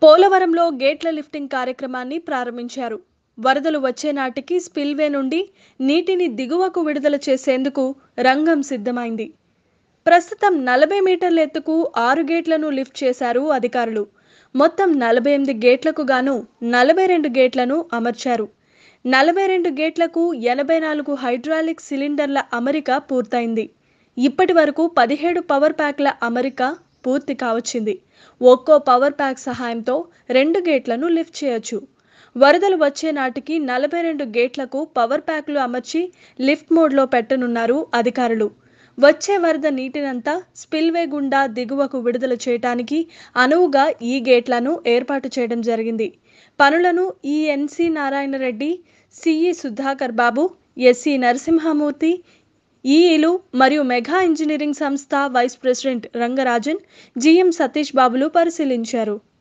పోలవరంలో గేట్ల లిఫ్టింగ్ కార్యక్రమాన్ని ప్రారంభించారు వరదలు వచ్చే నాటికి స్పిల్వే నుండి నీటిని దిగువకు విడుదల చేసేందుకు రంగం సిద్ధమైంది ప్రస్తుతం నలభై మీటర్ల ఎత్తుకు ఆరు గేట్లను లిఫ్ట్ చేశారు అధికారులు మొత్తం నలభై ఎనిమిది గేట్లకు గాను నలభై రెండు గేట్లను అమర్చారు నలభై రెండు గేట్లకు ఎనభై నాలుగు హైడ్రాలిక్ సిలిండర్ల అమరిక పూర్తయింది ఇప్పటి వరకు పదిహేడు పవర్ ప్యాక్ల అమరిక పూర్తి కావచ్చింది ఒక్కో పవర్ ప్యాక్ సహాయంతో రెండు గేట్లను లిఫ్ట్ చేయొచ్చు వరదలు వచ్చే నాటికి నలభై రెండు గేట్లకు పవర్ ప్యాక్లు అమర్చి లిఫ్ట్ మోడ్లో పెట్టనున్నారు అధికారులు వచ్చే వరద నీటినంతా స్పిల్వే గుండా దిగువకు విడుదల చేయటానికి అనువుగా ఈ గేట్లను ఏర్పాటు చేయడం జరిగింది పనులను ఈ ENC Narayana Reddy CE Sudhakar Babu SE Narasimhamurthy ఈఈలు మరియు మెగా ఇంజనీరింగ్ సంస్థ vice president Rangarajan GM Satish బాబులు పరిశీలించారు